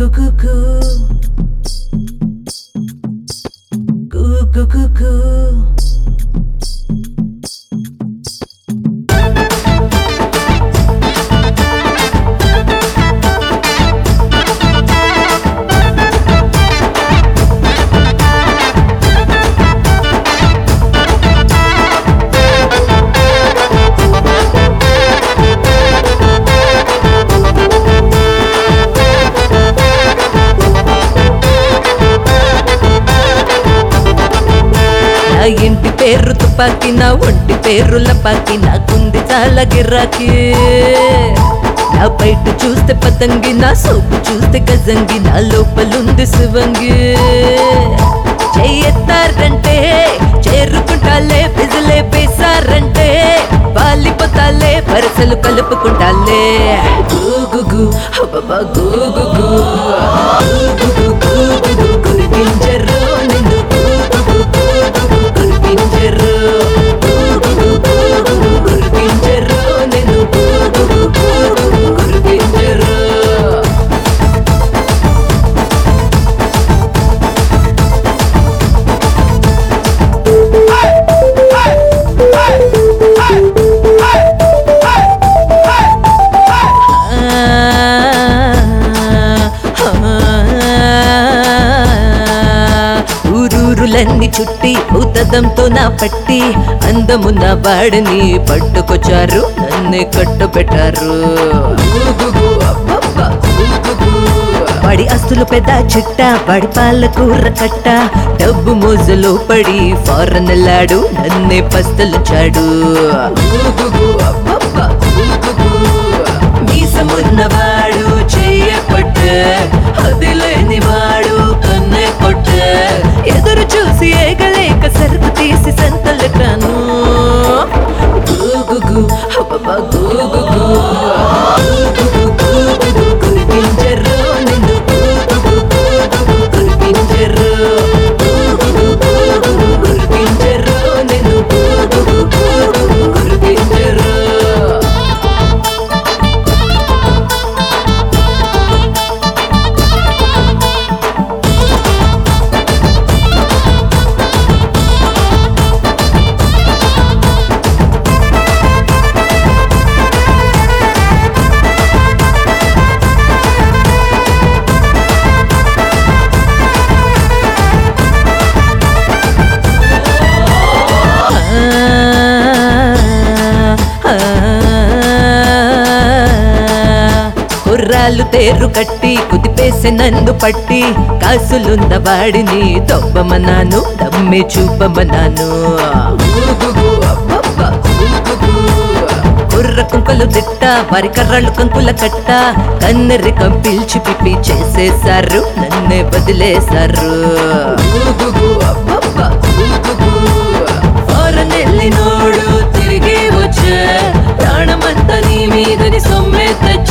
కు కు కు. కు కు కు కు. నా ఇంటి పేరు తుపాకి నా ఒంటి పేరు లపాకి నాకుంది చాలా గిరాకీ నా బయట చూస్తే పతంగి నా సోపు చూస్తే గజంగి నా లోపలుంది శివంగి చెయ్యెత్తారంటే చేరుకుంటాలే బిజులే పేసారంటే వాలిపోతాలే వరసలు కలుపుకుంటాలే గూగుగు అబ్బబ్బా గూగుగు గూగుగు గూగుగు గురిగించరు నిన్ను గూగుగు గూగుగు గురిగించరు గూగుగు గూగుగు గురిగించరు నిన్ను గూగుగు గూగుగు గురిగించరు ఊరూరులన్నీ చుట్టి ఉతదంతో నా పట్టి అందమున్న వాడిని పట్టుకొచ్చారు నన్నే కట్టుబెట్టారు వాడి అస్తులు పెద్ద చిట్ట వాడి పాల కూర కట్ట డబ్బు మోజులో పడి ఫారెన్ వెళ్ళాడు నన్నే పస్తలుచాడు మీసమున్నవాడు చెయ్యపట్ట అది లేనివాడు కన్నే కొట్ట ఎదురు చూసి ఏగలేక సరుకు తీసి సంతలటాను గూగుగు అబ్బబ్బా గూగుగు గూగుగు గూగుగు గురిపించరు నిన్ను గూగుగు గూగుగు గురిపించరు గూగుగు గూగుగు గురిపించరు నిన్ను గూగుగు గూగుగు గురిపించరు కుర్రాలు తేరు కట్టి కుదిపేసి నన్ను పట్టి కాసులున్న వాడిని దొబ్బమన్నాను దమ్మి చూపమన్నాను కుర్ర కుంకలు తిట్ట వారి కర్రలు కంకుల కట్ట కన్నెర్రి కంపిల్చి పిప్పి చేసేశారు నన్నే వదిలేశారు ఫారెన్ వెళ్ళినోడు తిరిగి వచ్చే ప్రాణమంతా నీ మీదని సొమ్మే తెచ్చ